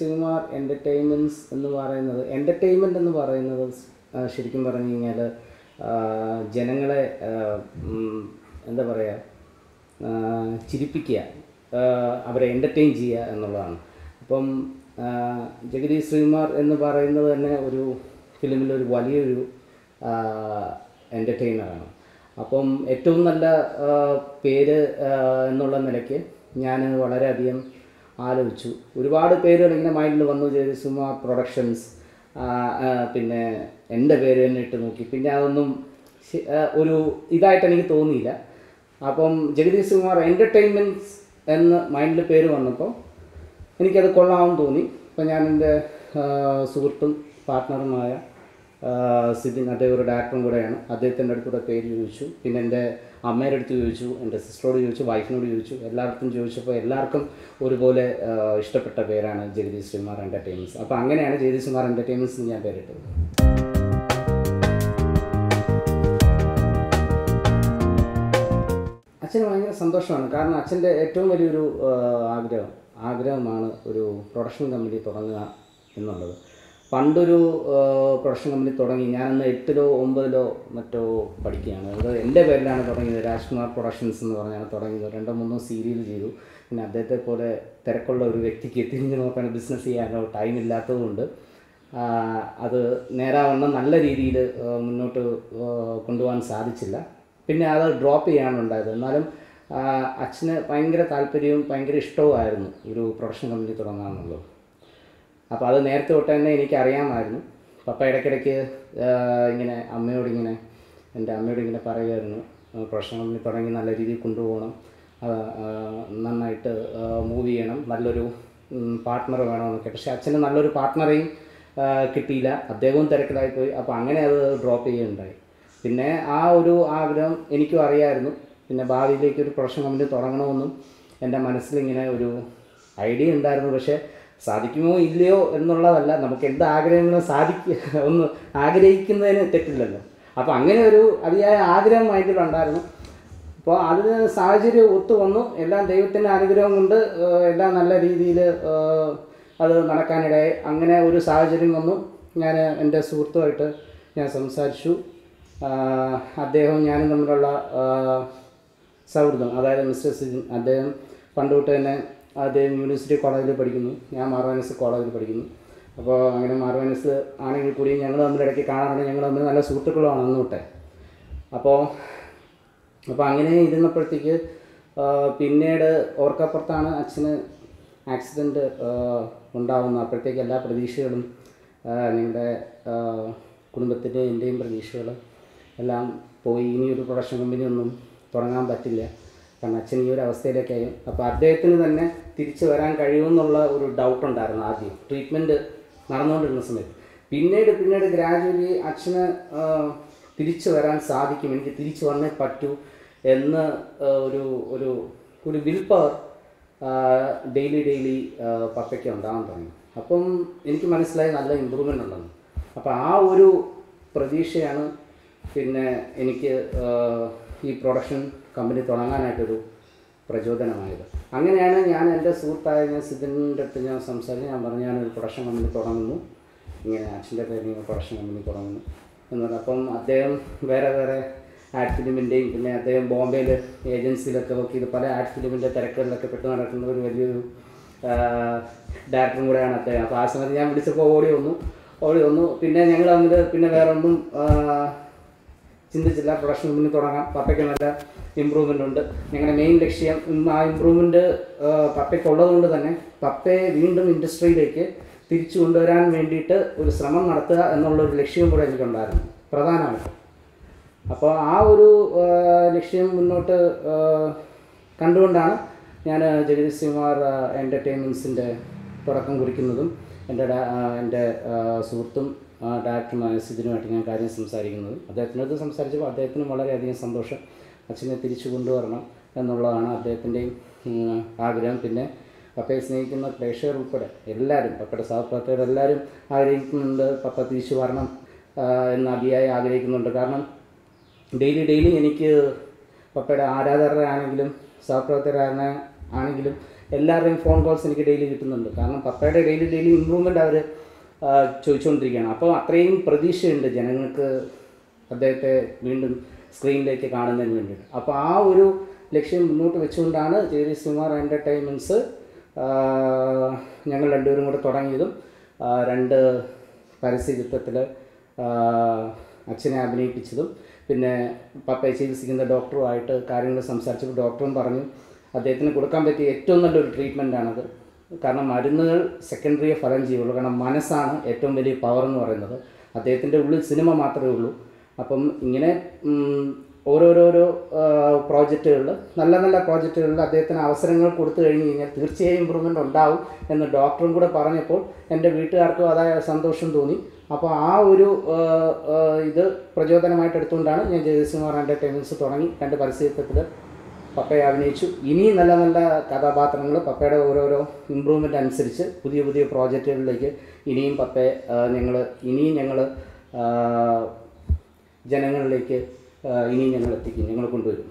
Sreekumar entertainments എന്ന് പറയുന്നത് entertainment എന്ന് പറയുന്നത് ആ, ശരിക്കും പറഞ്ഞു കഴിഞ്ഞാൽ ജനങ്ങളെ ആ, ഉം, എന്താ പറയുക ആ, ചിരിപ്പിക്കുക ആ, അവരെ എൻ്റർടൈൻ ചെയ്യുക എന്നുള്ളതാണ് അപ്പം ആ, ജഗദീഷ് ശ്രീകുമാർ എന്ന് പറയുന്നത് തന്നെ ഒരു ഫിലിമിലൊരു വലിയൊരു എൻ്റർടൈനറാണ് അപ്പം ഏറ്റവും നല്ല ആ, പേര് ആ, എന്നുള്ള നിലയ്ക്ക് ഞാൻ വളരെയധികം ആലോചിച്ചു ഒരുപാട് പേരുകൾ ഇങ്ങനെ മൈൻഡിൽ വന്നു ജഗദീഷ് പ്രൊഡക്ഷൻസ് ആ, ആ, പിന്നെ എൻ്റെ പേര് തന്നെ ഇട്ട് നോക്കി പിന്നെ അതൊന്നും ശ- ആ, ഒരു ഇതായിട്ട് എനിക്ക് തോന്നിയില്ല അപ്പം ജഗദീഷ് കുമാർ എൻ്റർടൈൻമെൻറ്റ്സ് എന്ന് മൈൻഡിൽ പേര് വന്നപ്പോൾ എനിക്കത് കൊള്ളാമെന്ന് തോന്നി അപ്പം ഞാൻ എൻ്റെ ആ, സുഹൃത്തും പാർട്ട്ണറുമായ ആ, സിദിൻ അദ്ദേഹം ഒരു ഡയറക്ടറും കൂടെയാണ് അദ്ദേഹത്തിൻ്റെ അടുത്തൂടെ പേര് ചോദിച്ചു പിന്നെ എൻ്റെ അമ്മയുടെ അടുത്ത് ചോദിച്ചു എൻ്റെ സിസ്റ്ററോട് ചോദിച്ചു വൈഫിനോട് ചോദിച്ചു എല്ലായിടത്തും ചോദിച്ചപ്പോൾ എല്ലാവർക്കും ഒരുപോലെ ആ, ഇഷ്ടപ്പെട്ട പേരാണ് ജഗദീഷ് ശ്രീമാർ എൻ്റർടൈൻമെൻറ്റ്സ് അപ്പോൾ അങ്ങനെയാണ് ജഗദീഷ് കുമാർ എൻ്റർടൈൻമെൻറ്റ്സ് എന്ന് ഞാൻ പേരിട്ടത് അച്ഛന് ഭയങ്കര സന്തോഷമാണ് കാരണം അച്ഛൻ്റെ ഏറ്റവും വലിയൊരു ആ, ആഗ്രഹം ആഗ്രഹമാണ് ഒരു പ്രൊഡക്ഷൻ കമ്പനി തുടങ്ങുക എന്നുള്ളത് പണ്ടൊരു ആ, പ്രൊഡക്ഷൻ കമ്പനി തുടങ്ങി ഞാനന്ന് എട്ടിലോ ഒമ്പതിലോ മറ്റോ പഠിക്കുകയാണ് അത് എൻ്റെ പേരിലാണ് തുടങ്ങിയത് രാജ്കുമാർ പ്രൊഡക്ഷൻസ് എന്ന് പറഞ്ഞാണ് തുടങ്ങിയത് രണ്ടോ മൂന്നോ സീരിയൽ ചെയ്തു പിന്നെ അദ്ദേഹത്തെ പോലെ തിരക്കുള്ള ഒരു വ്യക്തിക്ക് തിരിഞ്ഞു നോക്കാൻ ബിസിനസ് ചെയ്യാനോ ടൈം ഇല്ലാത്തതുകൊണ്ട് ആ, അത് നേരാവണ്ണം നല്ല രീതിയിൽ മുന്നോട്ട് ആ, കൊണ്ടുപോകാൻ സാധിച്ചില്ല പിന്നെ അത് ഡ്രോപ്പ് ചെയ്യാനുണ്ടായത് എന്നാലും ആ, അച്ഛന് ഭയങ്കര താല്പര്യവും ഭയങ്കര ഇഷ്ടവുമായിരുന്നു ഒരു പ്രൊഡക്ഷൻ കമ്പനി തുടങ്ങാമെന്നുള്ളത് അപ്പോൾ അത് നേരത്തെ തൊട്ട് തന്നെ എനിക്ക് അറിയാമായിരുന്നു പപ്പ ഇടയ്ക്കിടയ്ക്ക് ആ, ഇങ്ങനെ അമ്മയോട് ഇങ്ങനെ എൻ്റെ അമ്മയോട് ഇങ്ങനെ പറയുമായിരുന്നു പ്രൊഡക്ഷൻ കമ്പനി തുടങ്ങി നല്ല രീതിയിൽ കൊണ്ടുപോകണം ആ, ആ, നന്നായിട്ട് മൂവ് ചെയ്യണം നല്ലൊരു പാർട്ട്ണർ വേണമെന്നൊക്കെ പക്ഷേ അച്ഛന് നല്ലൊരു പാർട്ട്ണറേയും ആ, കിട്ടിയില്ല അദ്ദേഹവും തിരക്കിലായിപ്പോയി അപ്പോൾ അങ്ങനെ അത് ഡ്രോപ്പ് ചെയ്യുകയുണ്ടായി പിന്നെ ആ ഒരു ആഗ്രഹം എനിക്കും അറിയായിരുന്നു പിന്നെ ഭാവിയിലേക്ക് ഒരു പ്രൊഡക്ഷൻ കമ്പനി തുടങ്ങണമെന്നും എൻ്റെ മനസ്സിലിങ്ങനെ ഒരു ഐഡിയ ഉണ്ടായിരുന്നു പക്ഷേ സാധിക്കുമോ ഇല്ലയോ എന്നുള്ളതല്ല നമുക്ക് എന്ത് ആഗ്രഹങ്ങളും സാധിക്കുക ഒന്ന് ആഗ്രഹിക്കുന്നതിന് തെറ്റില്ലല്ലോ അപ്പോൾ അങ്ങനെ ഒരു അതിയായ ആഗ്രഹം മൈൻഡിലുണ്ടായിരുന്നു അപ്പോൾ അതിന് സാഹചര്യം ഒത്തു വന്നു എല്ലാം ദൈവത്തിൻ്റെ അനുഗ്രഹം കൊണ്ട് ഏഹ്, എല്ലാം നല്ല രീതിയിൽ അത് നടക്കാനിടയായി അങ്ങനെ ഒരു സാഹചര്യം വന്നു ഞാൻ എൻ്റെ സുഹൃത്തുമായിട്ട് ഞാൻ സംസാരിച്ചു ആഹ്, അദ്ദേഹവും ഞാനും തമ്മിലുള്ള ആഹ്, സൗഹൃദം അതായത് മിസ്റ്റർ സിജിൻ അദ്ദേഹം പണ്ട് തൊട്ട് തന്നെ അദ്ദേഹം യൂണിവേഴ്സിറ്റി കോളേജിൽ പഠിക്കുന്നു ഞാൻ മാർവാനസ് കോളേജിൽ പഠിക്കുന്നു അപ്പോൾ അങ്ങനെ മാർവാനസ് ആണെങ്കിൽ കൂടി ഞങ്ങൾ തമ്മിൽ ഇടയ്ക്ക് കാണാറുണ്ട് ഞങ്ങൾ തമ്മിൽ നല്ല സുഹൃത്തുക്കളുമാണ് അന്ന് തൊട്ടേ അപ്പോൾ അപ്പോൾ അങ്ങനെ ഇരുന്നപ്പോഴത്തേക്ക് ആ, പിന്നീട് ഓർക്കപ്പുറത്താണ് അച്ഛന് ആക്സിഡൻറ്റ് ഉണ്ടാവുന്നത് അപ്പോഴത്തേക്ക് എല്ലാ പ്രതീക്ഷകളും ആ, ഞങ്ങളുടെ ആ, കുടുംബത്തിൻ്റെ എൻ്റെയും പ്രതീക്ഷകൾ എല്ലാം പോയി ഇനി ഒരു പ്രൊഡക്ഷൻ കമ്പനി ഒന്നും തുടങ്ങാൻ പറ്റില്ല കാരണം അച്ഛൻ ഈ ഒരു അവസ്ഥയിലേക്കായി അപ്പോൾ അദ്ദേഹത്തിന് തന്നെ തിരിച്ചു വരാൻ കഴിയുമെന്നുള്ള ഒരു ഡൗട്ട് ഉണ്ടായിരുന്നു ആദ്യം ട്രീറ്റ്മെൻറ്റ് നടന്നുകൊണ്ടിരുന്ന സമയത്ത് പിന്നീട് പിന്നീട് ഗ്രാജുവലി അച്ഛന് ആ, തിരിച്ചു വരാൻ സാധിക്കും എനിക്ക് തിരിച്ചു വന്നേ പറ്റൂ എന്ന് ആ, ഒരു ഒരു ഒരു വിൽ പവർ ഡെയിലി ഡെയിലി പപ്പയ്ക്ക് ഉണ്ടാകാൻ തുടങ്ങി അപ്പം എനിക്ക് മനസ്സിലായി നല്ല ഇമ്പ്രൂവ്മെൻ്റ് ഉണ്ടെന്ന് അപ്പോൾ ആ ഒരു പ്രതീക്ഷയാണ് പിന്നെ എനിക്ക് ആ, ഈ പ്രൊഡക്ഷൻ കമ്പനി തുടങ്ങാനായിട്ടൊരു പ്രചോദനമായത് അങ്ങനെയാണ് ഞാൻ എൻ്റെ സുഹൃത്തായ ഞാൻ സിദ്ധൻ്റെ അടുത്ത് ഞാൻ സംസാരിച്ച് ഞാൻ പറഞ്ഞു ഞാനൊരു പ്രൊഡക്ഷൻ കമ്പനി തുടങ്ങുന്നു ഇങ്ങനെ അച്ഛൻ്റെ പേരിൽ ഇങ്ങനെ പ്രൊഡക്ഷൻ കമ്പനി തുടങ്ങുന്നു എന്ന് പറഞ്ഞു അപ്പം അദ്ദേഹം വേറെ വേറെ ആഡ് ഫിലിമിൻ്റെയും പിന്നെ അദ്ദേഹം ബോംബെയിൽ ഏജൻസിയിലൊക്കെ വർക്ക് ചെയ്ത് പല ആഡ് ഫിലിമിൻ്റെ തിരക്കുകളിലൊക്കെ പെട്ട് നടക്കുന്ന ഒരു വലിയൊരു ഡയറക്ടറും കൂടെയാണ് അദ്ദേഹം അപ്പോൾ ആ സമയത്ത് ഞാൻ വിളിച്ചപ്പോൾ ഓടി വന്നു ഓടി വന്നു പിന്നെ ഞങ്ങൾ തമ്മിൽ പിന്നെ വേറെ ഒന്നും ആ, ചിന്തിച്ചില്ല പ്രൊഡക്ഷൻ കമ്പനി തുടങ്ങാം പപ്പയ്ക്ക് നല്ല ഇമ്പ്രൂവ്മെൻ്റ് ഉണ്ട് ഞങ്ങളുടെ മെയിൻ ലക്ഷ്യം ഉം, ആ ഇമ്പ്രൂവ്മെൻറ്റ് പപ്പയ്ക്ക് ഉള്ളതുകൊണ്ട് തന്നെ പപ്പയെ വീണ്ടും ഇൻഡസ്ട്രിയിലേക്ക് തിരിച്ചു കൊണ്ടുവരാൻ വേണ്ടിയിട്ട് ഒരു ശ്രമം നടത്തുക എന്നുള്ളൊരു ലക്ഷ്യവും കൂടെ എനിക്കുണ്ടായിരുന്നു പ്രധാനമായിട്ടും അപ്പോൾ ആ ഒരു ആ, ലക്ഷ്യം മുന്നോട്ട് ആ, കണ്ടുകൊണ്ടാണ് ഞാൻ ജഗദീഷ് കുമാർ എൻ്റർടൈൻമെൻറ്റ്സിൻ്റെ തുടക്കം കുറിക്കുന്നതും എൻ്റെ ഡാ- ആ, എൻ്റെ ആ, സുഹൃത്തും ആ, ഡയറക്ടറുമായ സിദിനുമായിട്ട് ഞാൻ കാര്യം സംസാരിക്കുന്നത് അദ്ദേഹത്തിനടുത്ത് സംസാരിച്ചപ്പോൾ അദ്ദേഹത്തിനും വളരെയധികം സന്തോഷം അച്ഛനെ തിരിച്ചു കൊണ്ടുവരണം എന്നുള്ളതാണ് അദ്ദേഹത്തിൻ്റെയും ഉം, ആഗ്രഹം പിന്നെ പപ്പയെ സ്നേഹിക്കുന്ന പ്രേക്ഷകർ ഉൾപ്പെടെ എല്ലാവരും പപ്പയുടെ സഹപ്രവർത്തകർ എല്ലാവരും ആഗ്രഹിക്കുന്നുണ്ട് പപ്പ തിരിച്ചു വരണം ആ, എന്ന് അതിയായി ആഗ്രഹിക്കുന്നുണ്ട് കാരണം ഡെയിലി ഡെയിലി എനിക്ക് പപ്പയുടെ ആരാധകരാണെങ്കിലും സഹപ്രവർത്തകരാണ് ആണെങ്കിലും എല്ലാവരുടെയും ഫോൺ കോൾസ് എനിക്ക് ഡെയിലി കിട്ടുന്നുണ്ട് കാരണം പപ്പയുടെ ഡെയിലി ഡെയിലി ഇമ്പ്രൂവ്മെൻ്റ് അവർ ചോദിച്ചുകൊണ്ടിരിക്കുകയാണ് അപ്പോൾ അത്രയും പ്രതീക്ഷയുണ്ട് ജനങ്ങൾക്ക് അദ്ദേഹത്തെ വീണ്ടും സ്ക്രീനിലേക്ക് കാണുന്നതിന് വേണ്ടിയിട്ട് അപ്പോൾ ആ ഒരു ലക്ഷ്യം മുന്നോട്ട് വെച്ചുകൊണ്ടാണ് ജെറി സുമാർ എൻ്റർടൈൻമെൻറ്റ്സ് ഞങ്ങൾ രണ്ടുപേരും കൂടെ തുടങ്ങിയതും ആ, രണ്ട് പരസ്യചിത്രത്തിൽ അച്ഛനെ അഭിനയിപ്പിച്ചതും പിന്നെ പപ്പയെ ചികിത്സിക്കുന്ന ഡോക്ടറുമായിട്ട് കാര്യങ്ങൾ സംസാരിച്ചപ്പോൾ ഡോക്ടറും പറഞ്ഞു അദ്ദേഹത്തിന് കൊടുക്കാൻ പറ്റിയ ഏറ്റവും നല്ലൊരു ട്രീറ്റ്മെൻറ്റാണത് കാരണം മരുന്നുകൾ സെക്കൻഡറിയെ ഫലം ചെയ്യുള്ളൂ കാരണം മനസ്സാണ് ഏറ്റവും വലിയ പവർ എന്ന് പറയുന്നത് അദ്ദേഹത്തിൻ്റെ ഉള്ളിൽ സിനിമ മാത്രമേ ഉള്ളൂ അപ്പം ഇങ്ങനെ ഉം, ഓരോരോരോ പ്രോജക്റ്റുകളിൽ നല്ല നല്ല പ്രോജക്റ്റുകളിൽ അദ്ദേഹത്തിന് അവസരങ്ങൾ കൊടുത്തു കഴിഞ്ഞ് കഴിഞ്ഞാൽ തീർച്ചയായും ഇമ്പ്രൂവ്മെൻ്റ് ഉണ്ടാവും എന്ന് ഡോക്ടറും കൂടെ പറഞ്ഞപ്പോൾ എൻ്റെ വീട്ടുകാർക്കും അതായ സന്തോഷം തോന്നി അപ്പോൾ ആ ഒരു ആ, ആ, ഇത് പ്രചോദനമായിട്ട് എടുത്തുകൊണ്ടാണ് ഞാൻ ജയസുമാർ എൻ്റർടൈൻമെൻറ്റ്സ് തുടങ്ങി രണ്ട് പരസ്യത്തിൽ പപ്പയെ അഭിനയിച്ചു ഇനിയും നല്ല നല്ല കഥാപാത്രങ്ങൾ പപ്പയുടെ ഓരോരോ ഇമ്പ്രൂവ്മെൻ്റ് അനുസരിച്ച് പുതിയ പുതിയ പ്രോജക്റ്റുകളിലേക്ക് ഇനിയും പപ്പയെ ഞങ്ങൾ ഇനിയും ഞങ്ങൾ ജനങ്ങളിലേക്ക് ആ, ഇനിയും ഞങ്ങൾ എത്തിക്കും ഞങ്ങൾ കൊണ്ടുവരും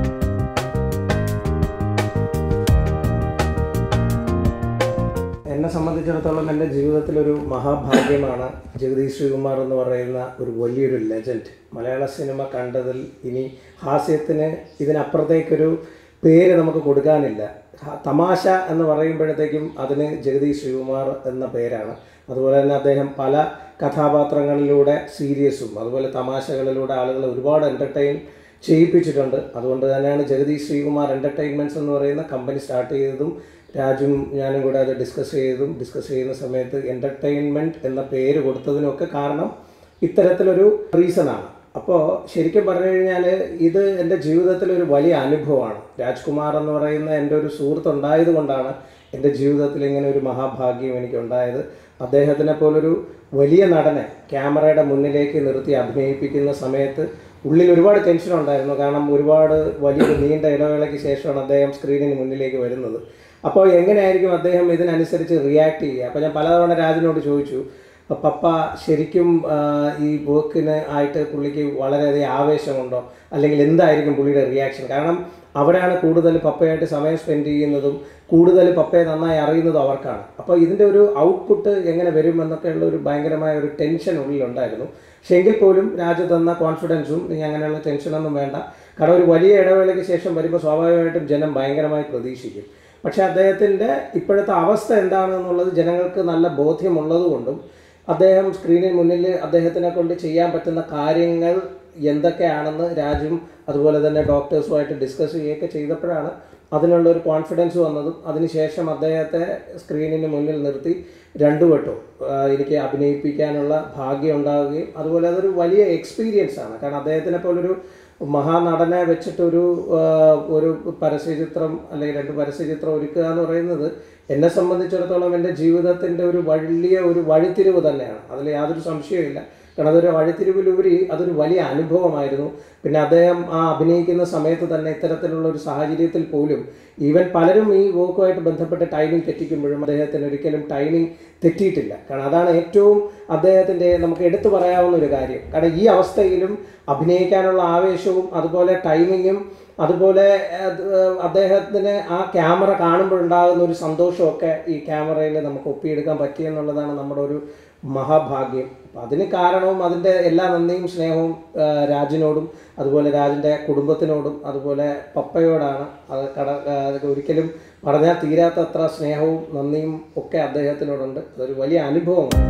എന്നെ സംബന്ധിച്ചിടത്തോളം എൻ്റെ ജീവിതത്തിലൊരു മഹാഭാഗ്യമാണ് ജഗദീഷ് ശ്രീകുമാർ എന്ന് പറയുന്ന ഒരു വലിയൊരു ലെജൻഡ് മലയാള സിനിമ കണ്ടതിൽ ഇനി ഹാസ്യത്തിന് ഇതിനപ്പുറത്തേക്കൊരു പേര് നമുക്ക് കൊടുക്കാനില്ല ഹ- തമാശ എന്ന് പറയുമ്പോഴത്തേക്കും അതിന് ജഗദീഷ് ശ്രീകുമാർ എന്ന പേരാണ് അതുപോലെ തന്നെ അദ്ദേഹം പല കഥാപാത്രങ്ങളിലൂടെ സീരിയസും അതുപോലെ തമാശകളിലൂടെ ആളുകളെ ഒരുപാട് എൻ്റർടൈൻ ചെയ്യിപ്പിച്ചിട്ടുണ്ട് അതുകൊണ്ട് തന്നെയാണ് ജഗദീഷ് ശ്രീകുമാർ എൻ്റർടൈൻമെൻറ്റ്സ് എന്ന് പറയുന്ന കമ്പനി സ്റ്റാർട്ട് ചെയ്തതും രാജും ഞാനും കൂടെ അത് ഡിസ്കസ് ചെയ്തതും ഡിസ്കസ് ചെയ്യുന്ന സമയത്ത് എൻ്റർടൈൻമെൻറ്റ് എന്ന പേര് കൊടുത്തതിനൊക്കെ കാരണം ഇത്തരത്തിലൊരു റീസണാണ് അപ്പോൾ ശരിക്കും പറഞ്ഞു കഴിഞ്ഞാൽ ഇത് എൻ്റെ ജീവിതത്തിലൊരു വലിയ അനുഭവമാണ് രാജ്കുമാർ എന്ന് പറയുന്ന എൻ്റെ ഒരു സുഹൃത്ത് ഉണ്ടായത് കൊണ്ടാണ് എൻ്റെ ജീവിതത്തിൽ ഇങ്ങനെ ഒരു മഹാഭാഗ്യം എനിക്കുണ്ടായത് അദ്ദേഹത്തിനെ പോലൊരു വലിയ നടനെ ക്യാമറയുടെ മുന്നിലേക്ക് നിർത്തി അഭിനയിപ്പിക്കുന്ന സമയത്ത് ഉള്ളിൽ ഒരുപാട് ടെൻഷൻ ഉണ്ടായിരുന്നു കാരണം ഒരുപാട് വലിയൊരു നീണ്ട ഇടവേളയ്ക്ക് ശേഷമാണ് അദ്ദേഹം സ്ക്രീനിന് മുന്നിലേക്ക് വരുന്നത് അപ്പോൾ എങ്ങനെയായിരിക്കും അദ്ദേഹം ഇതിനനുസരിച്ച് റിയാക്ട് ചെയ്യുക അപ്പോൾ ഞാൻ പലതവണ രാജിനോട് ചോദിച്ചു അപ്പോൾ പപ്പ ശരിക്കും ആ, ഈ വർക്കിന് ആയിട്ട് പുള്ളിക്ക് വളരെയധികം ആവേശമുണ്ടോ അല്ലെങ്കിൽ എന്തായിരിക്കും പുള്ളിയുടെ റിയാക്ഷൻ കാരണം അവരാണ് കൂടുതൽ പപ്പയായിട്ട് സമയം സ്പെൻഡ് ചെയ്യുന്നതും കൂടുതൽ പപ്പയെ നന്നായി അറിയുന്നതും അവർക്കാണ് അപ്പോൾ ഇതിൻ്റെ ഒരു ഔട്ട്പുട്ട് എങ്ങനെ വരും എന്നൊക്കെയുള്ള ഒരു ഭയങ്കരമായ ഒരു ടെൻഷൻ ഉള്ളിലുണ്ടായിരുന്നു പക്ഷേ എങ്കിൽ പോലും രാജു തന്ന കോൺഫിഡൻസും നീ അങ്ങനെയുള്ള ടെൻഷനൊന്നും വേണ്ട കാരണം ഒരു വലിയ ഇടവേളയ്ക്ക് ശേഷം വരുമ്പോൾ സ്വാഭാവികമായിട്ടും ജനം ഭയങ്കരമായി പ്രതീക്ഷിക്കും പക്ഷേ അദ്ദേഹത്തിൻ്റെ ഇപ്പോഴത്തെ അവസ്ഥ എന്താണെന്നുള്ളത് ജനങ്ങൾക്ക് നല്ല ബോധ്യമുള്ളതുകൊണ്ടും അദ്ദേഹം സ്ക്രീനിന് മുന്നിൽ അദ്ദേഹത്തിനെ കൊണ്ട് ചെയ്യാൻ പറ്റുന്ന കാര്യങ്ങൾ എന്തൊക്കെയാണെന്ന് രാജും അതുപോലെ തന്നെ ഡോക്ടേഴ്സുമായിട്ട് ഡിസ്കസ് ചെയ്യുകയൊക്കെ ചെയ്തപ്പോഴാണ് അതിനുള്ള ഒരു കോൺഫിഡൻസ് വന്നതും അതിനുശേഷം അദ്ദേഹത്തെ സ്ക്രീനിന് മുന്നിൽ നിർത്തി രണ്ടു വട്ടവും ആ, എനിക്ക് അഭിനയിപ്പിക്കാനുള്ള ഭാഗ്യം ഉണ്ടാവുകയും അതുപോലെ അതൊരു വലിയ എക്സ്പീരിയൻസ് ആണ് കാരണം അദ്ദേഹത്തിനെ പോലൊരു മഹാനടനെ വെച്ചിട്ടൊരു ആ, ഒരു പരസ്യചിത്രം അല്ലെങ്കിൽ രണ്ട് പരസ്യചിത്രം ഒരുക്കുക എന്ന് പറയുന്നത് എന്നെ സംബന്ധിച്ചിടത്തോളം എൻ്റെ ജീവിതത്തിൻ്റെ ഒരു വലിയ ഒരു വഴിത്തിരിവ് തന്നെയാണ് അതിൽ യാതൊരു സംശയവുമില്ല കാരണം അതൊരു വഴിത്തിരിവിലുപരി അതൊരു വലിയ അനുഭവമായിരുന്നു പിന്നെ അദ്ദേഹം ആ അഭിനയിക്കുന്ന സമയത്ത് തന്നെ ഇത്തരത്തിലുള്ള ഒരു സാഹചര്യത്തിൽ പോലും ഈവൻ പലരും ഈ വർക്കുമായിട്ട് ബന്ധപ്പെട്ട് ടൈമിംഗ് തെറ്റിക്കുമ്പോഴും അദ്ദേഹത്തിന് ഒരിക്കലും ടൈമിംഗ് തെറ്റിയിട്ടില്ല കാരണം അതാണ് ഏറ്റവും അദ്ദേഹത്തിൻ്റെ നമുക്ക് എടുത്തു പറയാവുന്ന ഒരു കാര്യം കാരണം ഈ അവസ്ഥയിലും അഭിനയിക്കാനുള്ള ആവേശവും അതുപോലെ ടൈമിങ്ങും അതുപോലെ അത് അദ്ദേഹത്തിന് ആ ക്യാമറ കാണുമ്പോഴുണ്ടാകുന്ന ഒരു സന്തോഷമൊക്കെ ഈ ക്യാമറയിൽ നമുക്ക് ഒപ്പിയെടുക്കാൻ പറ്റിയെന്നുള്ളതാണ് നമ്മുടെ ഒരു മഹാഭാഗ്യം അപ്പം അതിന് കാരണവും അതിൻ്റെ എല്ലാ നന്ദിയും സ്നേഹവും ആ, രാജിനോടും അതുപോലെ രാജിൻ്റെ കുടുംബത്തിനോടും അതുപോലെ പപ്പയോടാണ് അത് കട ആ, അതൊക്കെ ഒരിക്കലും പറഞ്ഞാൽ തീരാത്തത്ര സ്നേഹവും നന്ദിയും ഒക്കെ അദ്ദേഹത്തിനോടുണ്ട് അതൊരു വലിയ അനുഭവമാണ്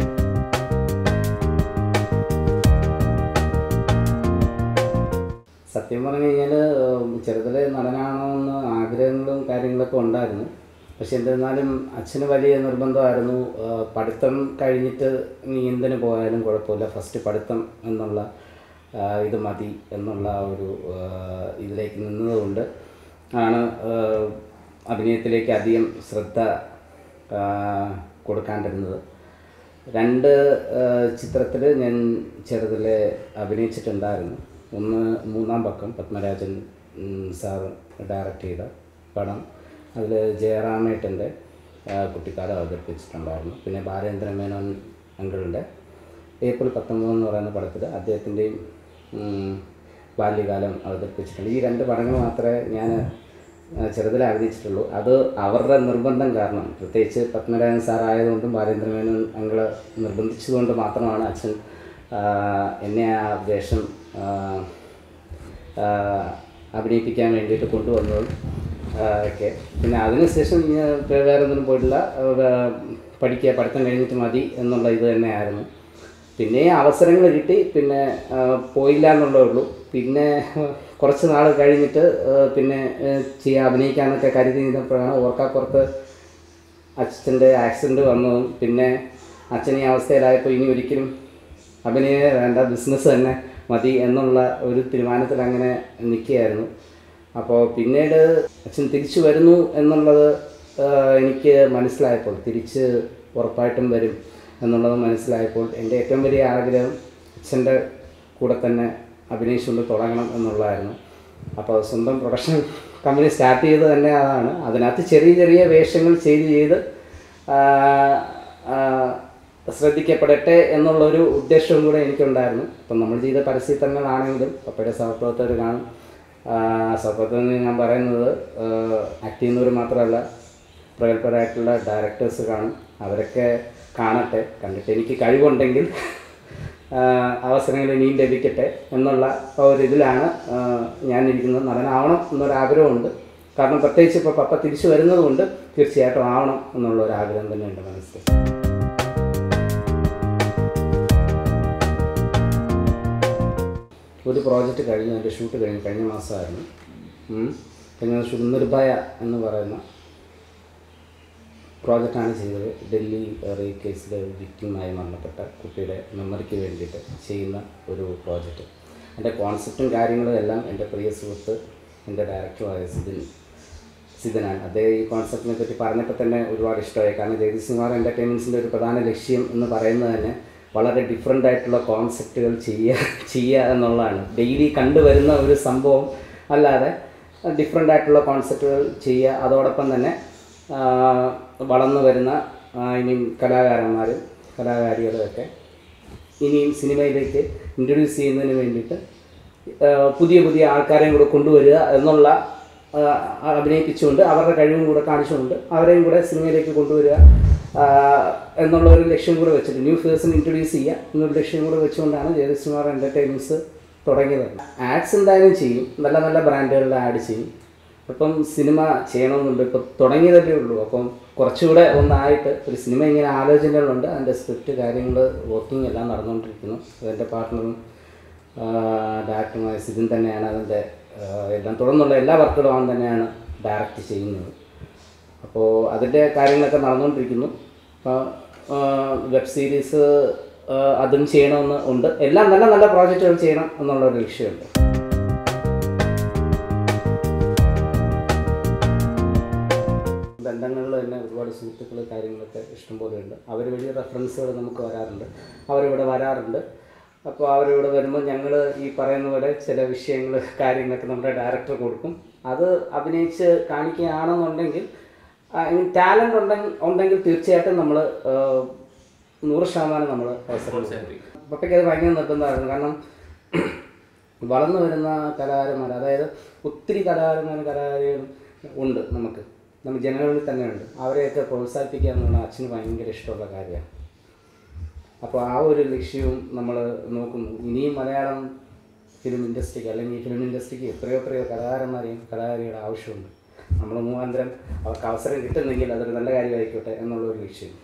സത്യം പറഞ്ഞു കഴിഞ്ഞാൽ ചെറുതിലെ നടനാണോന്ന് ആഗ്രഹങ്ങളും കാര്യങ്ങളൊക്കെ ഉണ്ടായിരുന്നു പക്ഷെ എന്നിരുന്നാലും അച്ഛന് വലിയ നിർബന്ധമായിരുന്നു ആ, പഠിത്തം കഴിഞ്ഞിട്ട് നീ എന്തിനു പോയാലും കുഴപ്പമില്ല ഫസ്റ്റ് പഠിത്തം എന്നുള്ള ആ, ഇത് മതി എന്നുള്ള ആ ഒരു ആ, ഇതിലേക്ക് നിന്നതുകൊണ്ട് ആണ് ആ, അഭിനയത്തിലേക്ക് അധികം ശ്രദ്ധ ആ, കൊടുക്കാണ്ടിരുന്നത് രണ്ട് ചിത്രത്തിൽ ഞാൻ ചെറുതിലെ അഭിനയിച്ചിട്ടുണ്ടായിരുന്നു ഒന്ന് മൂന്നാം പക്കം പത്മരാജൻ ഉം, സാർ ഡയറക്റ്റ് ചെയ്ത പടം അതിൽ ജയറാമേട്ടൻ്റെ കുട്ടിക്കാലം അവതരിപ്പിച്ചിട്ടുണ്ടായിരുന്നു പിന്നെ ബാലേന്ദ്ര മേനോൻ അങ്കിളിൻ്റെ ഏപ്രിൽ പത്തൊമ്പത് എന്ന് പറയുന്ന പടത്തിൽ അദ്ദേഹത്തിൻ്റെയും ഉം, ബാല്യകാലം അവതരിപ്പിച്ചിട്ടുണ്ട് ഈ രണ്ട് പടങ്ങൾ മാത്രമേ ഞാൻ ആ, ചെറുതിലേ അഭിനയിച്ചിട്ടുള്ളൂ അത് അവരുടെ നിർബന്ധം കാരണം പ്രത്യേകിച്ച് പത്മരാജൻ സാർ ആയതുകൊണ്ടും ബാലേന്ദ്രമേനോൻ അങ്ങള് നിർബന്ധിച്ചതുകൊണ്ട് മാത്രമാണ് അച്ഛൻ ആ, എന്നെ ആ വേഷം ആ, ആ, അഭിനയിപ്പിക്കാൻ വേണ്ടിയിട്ട് കൊണ്ടുവന്നതും ആ, ഒക്കെ പിന്നെ അതിനുശേഷം ഞാൻ വേ- വേറെ ഒന്നിനും പോയിട്ടില്ല ആ, വേ- പഠിക്കുക പഠിത്തം കഴിഞ്ഞിട്ട് മതി എന്നുള്ള ഇത് തന്നെയായിരുന്നു പിന്നെ അവസരങ്ങൾ കിട്ടി പിന്നെ ആ, പോയില്ല എന്നുള്ളതേ ഉള്ളൂ പിന്നെ കുറച്ച് നാൾ കഴിഞ്ഞിട്ട് ആ, പിന്നെ ആ, ചെയ്യാൻ അഭിനയിക്കാമെന്നൊക്കെ കരുതി നിന്നപ്പോഴാണ് ഓർക്കാപ്പുറത്ത് അച്ഛൻ്റെ ആക്സിഡൻറ്റ് വന്നതും പിന്നെ അച്ഛൻ ഈ അവസ്ഥയിലായപ്പോൾ ഇനി ഒരിക്കലും അഭിനയ വേണ്ട ബിസിനസ് തന്നെ മതി എന്നുള്ള ഒരു തീരുമാനത്തിൽ അങ്ങനെ നിൽക്കുകയായിരുന്നു അപ്പോൾ പിന്നീട് അച്ഛൻ തിരിച്ചു വരുന്നു എന്നുള്ളത് ആ, എനിക്ക് മനസ്സിലായപ്പോൾ തിരിച്ച് ഉറപ്പായിട്ടും വരും എന്നുള്ളത് മനസ്സിലായപ്പോൾ എൻ്റെ ഏറ്റവും വലിയ ആഗ്രഹം അച്ഛൻ്റെ കൂടെ തന്നെ അഭിനയിച്ചുകൊണ്ട് തുടങ്ങണം എന്നുള്ളതായിരുന്നു അപ്പോൾ സ്വന്തം പ്രൊഡക്ഷൻ കമ്പനി സ്റ്റാർട്ട് ചെയ്തത് തന്നെ അതാണ് അതിനകത്ത് ചെറിയ ചെറിയ വേഷങ്ങൾ ചെയ്ത് ചെയ്ത് ആ, ആ, ശ്രദ്ധിക്കപ്പെടട്ടെ എന്നുള്ളൊരു ഉദ്ദേശവും കൂടെ എനിക്കുണ്ടായിരുന്നു അപ്പം നമ്മൾ ചെയ്ത പരസ്യത്തങ്ങളാണെങ്കിലും പപ്പയുടെ സഹപ്രവർത്തകർ കാണും ആ, സഹപ്രവർത്തകർ ഞാൻ പറയുന്നത് ആക്ട് ചെയ്യുന്നവർ മാത്രമല്ല പ്രഗത്ഭരായിട്ടുള്ള ഡയറക്ടേഴ്സ് കാണും അവരൊക്കെ കാണട്ടെ കണ്ടിട്ട് എനിക്ക് കഴിവുണ്ടെങ്കിൽ ആ, അവസരങ്ങൾ ഇനിയും ലഭിക്കട്ടെ എന്നുള്ള ഒരിതിലാണ് ആ, ഞാനിരിക്കുന്നത് നടനാവണം എന്നൊരാഗ്രഹമുണ്ട് കാരണം പ്രത്യേകിച്ച് ഇപ്പോൾ പപ്പ തിരിച്ചു വരുന്നത് കൊണ്ട് തീർച്ചയായിട്ടും ആവണം എന്നുള്ള ഒരു ആഗ്രഹം തന്നെ ഉണ്ട് മനസ്സിൽ ഒരു പ്രോജക്റ്റ് കഴിഞ്ഞു അതിൻ്റെ ഷൂട്ട് കഴിഞ്ഞു കഴിഞ്ഞ മാസമായിരുന്നു ഉം. കഴിഞ്ഞ മാസം നിർഭയ എന്ന് പറയുന്ന പ്രോജക്റ്റാണ് ചെയ്തത് ഡൽഹി റേപ്പ് കേസിൽ വിക്റ്റിമായി മരണപ്പെട്ട കുട്ടിയുടെ മെമ്മറിക്ക് വേണ്ടിയിട്ട് ചെയ്യുന്ന ഒരു പ്രോജക്റ്റ് എൻ്റെ കോൺസെപ്റ്റും കാര്യങ്ങളും എല്ലാം എൻ്റെ പ്രിയ സുഹൃത്ത് എൻ്റെ ഡയറക്ടറായ സിദിൻ സിദനാണ് അദ്ദേഹം ഈ കോൺസെപ്റ്റിനെ പറ്റി പറഞ്ഞപ്പോൾ തന്നെ ഒരുപാട് ഇഷ്ടമായി കാരണം ജഗദീഷ് കുമാർ എൻ്റർടൈൻമെൻറ്റ്സിൻ്റെ ഒരു പ്രധാന ലക്ഷ്യം എന്ന് പറയുന്നത് തന്നെ വളരെ ഡിഫറെൻ്റ് ആയിട്ടുള്ള കോൺസെപ്റ്റുകൾ ചെയ്യുക ചെയ്യുക എന്നുള്ളതാണ് ഡെയിലി കണ്ടുവരുന്ന ഒരു സംഭവം അല്ലാതെ ഡിഫറെൻ്റ് ആയിട്ടുള്ള കോൺസെപ്റ്റുകൾ ചെയ്യുക അതോടൊപ്പം തന്നെ ആ, വളർന്നു വരുന്ന ആ, ഇനിയും കലാകാരന്മാരും കലാകാരികളുമൊക്കെ ഇനിയും സിനിമയിലേക്ക് ഇൻട്രൊഡ്യൂസ് ചെയ്യുന്നതിന് വേണ്ടിയിട്ട് ആ, പുതിയ പുതിയ ആൾക്കാരെയും കൂടെ കൊണ്ടുവരിക എന്നുള്ള ആ, അഭിനയിപ്പിച്ചുകൊണ്ട് അവരുടെ കഴിവും കൂടെ കാണിച്ചുകൊണ്ട് അവരെയും കൂടെ സിനിമയിലേക്ക് കൊണ്ടുവരിക ആ, എന്നുള്ള ഒരു ലക്ഷ്യം കൂടെ വെച്ചിട്ട് ന്യൂ ഫേഴ്സിനെ ഇൻട്രൊഡ്യൂസ് ചെയ്യുക എന്നൊരു ലക്ഷ്യം കൂടെ വെച്ചുകൊണ്ടാണ് ജയദീഷ് കുമാർ എൻ്റർടൈൻമെൻറ്റ്സ് തുടങ്ങിയത് ആഡ്സ് എന്തായാലും ചെയ്യും നല്ല നല്ല ബ്രാൻഡുകളുടെ ആഡ് ചെയ്യും അപ്പം സിനിമ ചെയ്യണമെന്നുണ്ട് ഇപ്പം തുടങ്ങിയതല്ലേ ഉള്ളൂ അപ്പം കുറച്ചുകൂടെ ഒന്നായിട്ട് ഒരു സിനിമ ഇങ്ങനെ ആലോചനകളുണ്ട് അതിൻ്റെ സ്ക്രിപ്റ്റ് കാര്യങ്ങൾ വർക്കിംഗ് എല്ലാം നടന്നുകൊണ്ടിരിക്കുന്നു അതെൻ്റെ പാർട്ട്ണറും ഡയറക്ടറുമായ സിദിൻ തന്നെയാണ് അതിൻ്റെ ആ, എല്ലാം തുടർന്നുള്ള എല്ലാ വർക്കുകളും അവൻ തന്നെയാണ് ഡയറക്റ്റ് ചെയ്യുന്നത് അപ്പോൾ അതിൻ്റെ കാര്യങ്ങളൊക്കെ നടന്നുകൊണ്ടിരിക്കുന്നു അപ്പോൾ വെബ് സീരീസ് അതും ചെയ്യണമെന്ന് ഉണ്ട് എല്ലാം നല്ല നല്ല പ്രോജക്റ്റുകൾ ചെയ്യണം എന്നുള്ളൊരു ലക്ഷ്യമുണ്ട് ബന്ധങ്ങളിൽ തന്നെ ഒരുപാട് സുഹൃത്തുക്കൾ കാര്യങ്ങളൊക്കെ ഇഷ്ടംപോലെ ഉണ്ട് അവർ വലിയ റെഫറൻസുകൾ നമുക്ക് വരാറുണ്ട് അവരിവിടെ വരാറുണ്ട് അപ്പോൾ അവരിവിടെ വരുമ്പോൾ ഞങ്ങൾ ഈ പറയുന്ന പോലെ ചില വിഷയങ്ങൾ കാര്യങ്ങളൊക്കെ നമ്മുടെ ഡയറക്ടർ കൊടുക്കും അത് അഭിനയിച്ച് കാണിക്കുകയാണെന്നുണ്ടെങ്കിൽ ടാലൻ്റ് ഉണ്ടെങ്കിൽ ഉണ്ടെങ്കിൽ തീർച്ചയായിട്ടും നമ്മൾ നൂറ് ശതമാനം നമ്മൾ അവസരം പപ്പയ്ക്ക് അത് ഭയങ്കര നിർബന്ധമായിരുന്നു കാരണം വളർന്നു വരുന്ന കലാകാരന്മാർ അതായത് ഒത്തിരി കലാകാരന്മാരും കലാകാരികളും ഉണ്ട് നമുക്ക് നമ്മൾ ജനങ്ങളിൽ തന്നെ ഉണ്ട് അവരെയൊക്കെ പ്രോത്സാഹിപ്പിക്കുക എന്നുള്ളത് അച്ഛന് ഭയങ്കര ഇഷ്ടമുള്ള കാര്യമാണ് അപ്പോൾ ആ ഒരു ലക്ഷ്യവും നമ്മൾ നോക്കുന്നു ഇനിയും മലയാളം ഫിലിം ഇൻഡസ്ട്രിക്ക് അല്ലെങ്കിൽ ഈ ഫിലിം ഇൻഡസ്ട്രിക്ക് എത്രയോ എത്രയോ കലാകാരന്മാരെയും കലാകാരിയുടെ ആവശ്യമുണ്ട് നമ്മൾ മുഖാന്തരം അവർക്ക് അവസരം കിട്ടുന്നെങ്കിൽ അതൊരു നല്ല കാര്യമായിക്കോട്ടെ എന്നുള്ള ഒരു ലക്ഷ്യം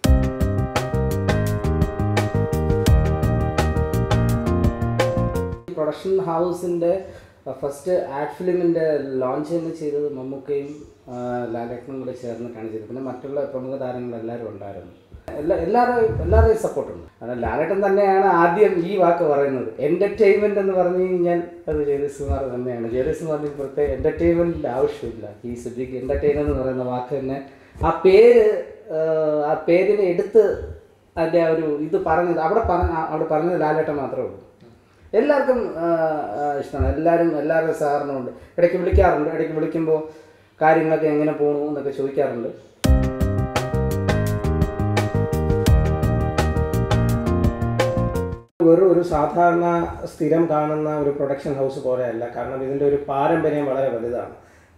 പ്രൊഡക്ഷൻ ഹൗസിൻ്റെ ഫസ്റ്റ് ആഡ് ഫിലിമിൻ്റെ ലോഞ്ച് തന്നെ ചെയ്തത് മമ്മൂക്കയും ലാലേട്ടനും കൂടെ ചേർന്നിട്ടാണ് ചെയ്തത് പിന്നെ മറ്റുള്ള പ്രമുഖ താരങ്ങൾ എല്ലാവരും ഉണ്ടായിരുന്നു എല്ലാ എല്ലാവരുടെയും എല്ലാവരുടെയും സപ്പോർട്ടുണ്ട് കാരണം ലാലേട്ടൻ തന്നെയാണ് ആദ്യം ഈ വാക്ക് പറയുന്നത് എൻ്റർടൈൻമെൻറ്റ് എന്ന് പറഞ്ഞു കഴിഞ്ഞാൽ അത് ജയദീഷ് കുമാർ തന്നെയാണ് ജയദീഷ് കുമാറിന് ഇപ്പോഴത്തെ എൻ്റർടൈൻമെൻറ്റിൻ്റെ ആവശ്യമില്ല ഈ സുജിക്ക് എൻ്റർടൈനർ എന്ന് പറയുന്ന വാക്ക് തന്നെ ആ പേര് ആ, ആ പേരിനെ എടുത്ത് അതിൻ്റെ ആ ഒരു ഇത് പറഞ്ഞത് അവിടെ പറഞ്ഞ അവിടെ പറഞ്ഞത് ലാലേട്ടൻ മാത്രമേ ഉള്ളൂ എല്ലാവർക്കും ആ, ആ, ഇഷ്ടമാണ് എല്ലാവരും എല്ലാവരുടെ സഹകരണമുണ്ട് ഇടയ്ക്ക് വിളിക്കാറുണ്ട് ഇടയ്ക്ക് വിളിക്കുമ്പോൾ കാര്യങ്ങളൊക്കെ എങ്ങനെ പോകണു എന്നൊക്കെ ചോദിക്കാറുണ്ട് വെറും ഒരു സാധാരണ സ്ഥിരം കാണുന്ന ഒരു പ്രൊഡക്ഷൻ ഹൗസ് പോലെയല്ല കാരണം ഇതിൻ്റെ ഒരു പാരമ്പര്യം വളരെ വലുതാണ്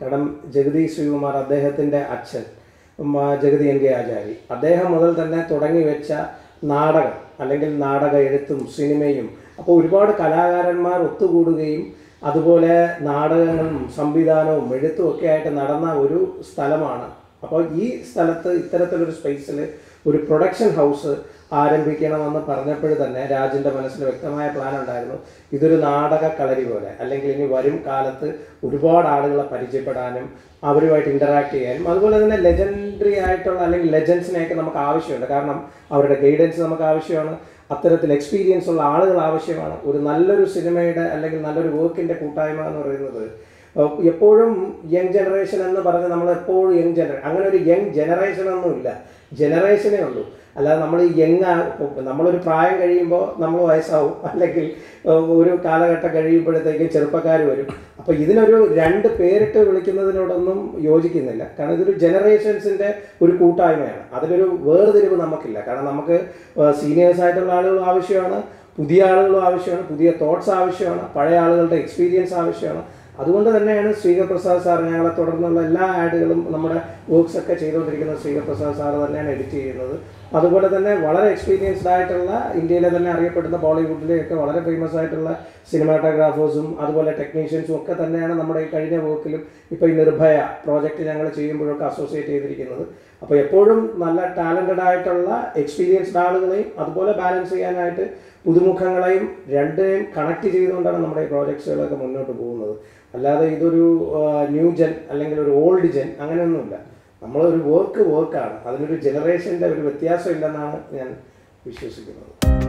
കാരണം ജഗതി ശ്രീകുമാർ അദ്ദേഹത്തിൻ്റെ അച്ഛൻ ഉം, ആ, ജഗതി എൻ കെ ആചാരി അദ്ദേഹം മുതൽ തന്നെ തുടങ്ങി വെച്ച നാടകം അല്ലെങ്കിൽ നാടക എഴുത്തും സിനിമയും അപ്പോൾ ഒരുപാട് കലാകാരന്മാർ ഒത്തുകൂടുകയും അതുപോലെ നാടകങ്ങളും സംവിധാനവും എഴുത്തും ഒക്കെ ആയിട്ട് നടന്ന ഒരു സ്ഥലമാണ് അപ്പോൾ ഈ സ്ഥലത്ത് ഇത്തരത്തിലൊരു സ്പേസിൽ ഒരു പ്രൊഡക്ഷൻ ഹൗസ് ആരംഭിക്കണമെന്ന് പറഞ്ഞപ്പോൾ തന്നെ രാജിൻ്റെ മനസ്സിൽ വ്യക്തമായ പ്ലാൻ ഉണ്ടായിരുന്നു ഇതൊരു നാടക കളരി പോലെ അല്ലെങ്കിൽ ഇനി വരും കാലത്ത് ഒരുപാട് ആളുകളെ പരിചയപ്പെടാനും അവരുമായിട്ട് ഇൻ്ററാക്ട് ചെയ്യാനും അതുപോലെ തന്നെ ലെജൻഡറി ആയിട്ടുള്ള അല്ലെങ്കിൽ ലെജൻസിനെയൊക്കെ നമുക്ക് ആവശ്യമുണ്ട് കാരണം അവരുടെ ഗൈഡൻസ് നമുക്ക് ആവശ്യമാണ് അത്തരത്തിൽ എക്സ്പീരിയൻസ് ഉള്ള ആളുകൾ ആവശ്യമാണ് ഒരു നല്ലൊരു സിനിമയുടെ അല്ലെങ്കിൽ നല്ലൊരു വർക്കിൻ്റെ കൂട്ടായ്മ എന്ന് പറയുന്നത് ഏഹ് എപ്പോഴും യങ് ജനറേഷൻ എന്ന് പറഞ്ഞ് നമ്മൾ എപ്പോഴും യങ് ജനറേഷൻ അങ്ങനെ ഒരു യങ് ജനറേഷൻ ഒന്നും ഇല്ല ജനറേഷനേ ഉള്ളൂ അല്ലാതെ നമ്മൾ ഈ യങ് നമ്മളൊരു പ്രായം കഴിയുമ്പോൾ നമ്മൾ വയസ്സാവും അല്ലെങ്കിൽ ഏഹ് ഒരു കാലഘട്ടം കഴിയുമ്പോഴത്തേക്കും ചെറുപ്പക്കാർ വരും അപ്പോൾ ഇതിനൊരു രണ്ട് പേരിട്ട് വിളിക്കുന്നതിനോടൊന്നും യോജിക്കുന്നില്ല കാരണം ഇതൊരു ജനറേഷൻസിൻ്റെ ഒരു കൂട്ടായ്മയാണ് അതിലൊരു വേർതിരിവ് നമുക്കില്ല കാരണം നമുക്ക് സീനിയേഴ്സ് ആയിട്ടുള്ള ആളുകളും ആവശ്യമാണ് പുതിയ ആളുകളും ആവശ്യമാണ് പുതിയ തോട്ട്സ് ആവശ്യമാണ് പഴയ ആളുകളുടെ എക്സ്പീരിയൻസ് ആവശ്യമാണ് അതുകൊണ്ട് തന്നെയാണ് ശ്രീകർ പ്രസാദ് സാർ ഞങ്ങളെ തുടർന്നുള്ള എല്ലാ ആഡുകളും നമ്മുടെ വർക്ക്സ് ഒക്കെ ചെയ്തുകൊണ്ടിരിക്കുന്നത് ശ്രീകർ പ്രസാദ് സാർ തന്നെയാണ് എഡിറ്റ് ചെയ്യുന്നത് അതുപോലെ തന്നെ വളരെ എക്സ്പീരിയൻസ്ഡ് ആയിട്ടുള്ള ഇന്ത്യയിലെ തന്നെ അറിയപ്പെടുന്ന ബോളിവുഡിലെയൊക്കെ വളരെ ഫേമസ് ആയിട്ടുള്ള സിനിമാറ്റോഗ്രാഫേഴ്സും അതുപോലെ ടെക്നീഷ്യൻസും ഒക്കെ തന്നെയാണ് നമ്മുടെ ഈ കഴിഞ്ഞ വർക്കിലും ഇപ്പോൾ ഈ നിർഭയ പ്രോജക്റ്റ് ഞങ്ങൾ ചെയ്യുമ്പോഴൊക്കെ അസോസിയേറ്റ് ചെയ്തിരിക്കുന്നത് അപ്പോൾ എപ്പോഴും നല്ല ടാലൻറ്റഡ് ആയിട്ടുള്ള എക്സ്പീരിയൻസ്ഡ് ആളുകളെയും അതുപോലെ ബാലൻസ് ചെയ്യാനായിട്ട് പുതുമുഖങ്ങളെയും രണ്ടിനെയും കണക്ട് ചെയ്തുകൊണ്ടാണ് നമ്മുടെ ഈ പ്രോജക്ട്സുകളൊക്കെ മുന്നോട്ട് പോകുന്നത് അല്ലാതെ ഇതൊരു ന്യൂ ജെൻ അല്ലെങ്കിൽ ഒരു ഓൾഡ് ജെൻ അങ്ങനെയൊന്നുമില്ല നമ്മളൊരു വർക്ക് വർക്കാണ് അതിനൊരു ജനറേഷൻ്റെ ഒരു വ്യത്യാസം ഇല്ലെന്നാണ് ഞാൻ വിശ്വസിക്കുന്നത്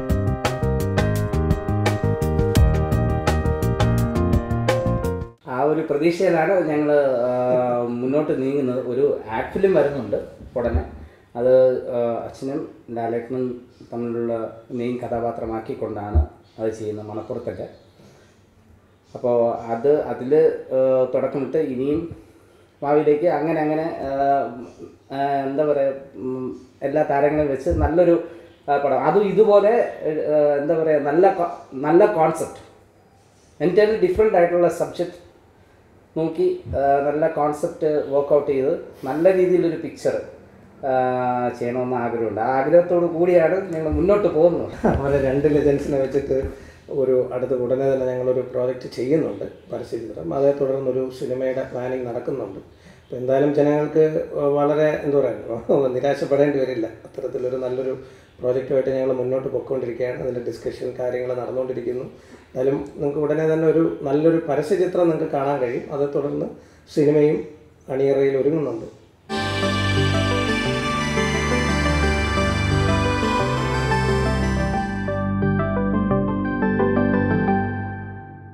ആ ഒരു പ്രതീക്ഷയിലാണ് ഞങ്ങൾ മുന്നോട്ട് നീങ്ങുന്നത് ഒരു ആക്ട് ഫിലിം വരുന്നുണ്ട് ഉടനെ അത് ആ, അച്ഛനും ലാലേട്ടനും തമ്മിലുള്ള മെയിൻ കഥാപാത്രമാക്കിക്കൊണ്ടാണ് അത് ചെയ്യുന്നത് മണപ്പുറത്തൊക്കെ അപ്പോൾ അത് അതിൽ തുടക്കമിട്ട് ഇനിയും ഭാവിയിലേക്ക് അങ്ങനെ അങ്ങനെ ആ, ആ, എന്താ പറയുക ഉം, എല്ലാ താരങ്ങളും വെച്ച് നല്ലൊരു ആ, പടം അതും ഇതുപോലെ ആ, എന്താ പറയുക നല്ല co- നല്ല കോൺസെപ്റ്റ് എൻറ്റയർലി ഡിഫറെൻ്റ് ആയിട്ടുള്ള സബ്ജക്റ്റ് നോക്കി ആ, നല്ല കോൺസെപ്റ്റ് വർക്കൗട്ട് ചെയ്ത് നല്ല രീതിയിലൊരു പിക്ചർ ചെയ്യണമെന്ന് ആഗ്രഹമുണ്ട് ആ ആഗ്രഹത്തോടു കൂടിയാണ് ഞങ്ങൾ മുന്നോട്ട് പോകുന്നത് അതുപോലെ രണ്ട് ലെജൻസിനെ വെച്ചിട്ട് ഒരു അടുത്ത ഉടനെ തന്നെ ഞങ്ങളൊരു പ്രോജക്റ്റ് ചെയ്യുന്നുണ്ട് പരസ്യചിത്രം അതേ തുടർന്നൊരു സിനിമയുടെ പ്ലാനിങ് നടക്കുന്നുണ്ട് അപ്പോൾ എന്തായാലും ജനങ്ങൾക്ക് വളരെ എന്താ പറയുക നിരാശപ്പെടേണ്ടി വരില്ല അത്തരത്തിലൊരു നല്ലൊരു പ്രോജക്റ്റുമായിട്ട് ഞങ്ങൾ മുന്നോട്ട് പൊയ്ക്കൊണ്ടിരിക്കുകയാണ് അതിൻ്റെ ഡിസ്കഷൻ കാര്യങ്ങൾ നടന്നുകൊണ്ടിരിക്കുന്നു എന്തായാലും നിങ്ങൾക്ക് ഉടനെ തന്നെ ഒരു നല്ലൊരു പരസ്യചിത്രം നിങ്ങൾക്ക് കാണാൻ കഴിയും അതേ തുടർന്ന് സിനിമയും അണിയറയിൽ ഒരുങ്ങുന്നുണ്ട്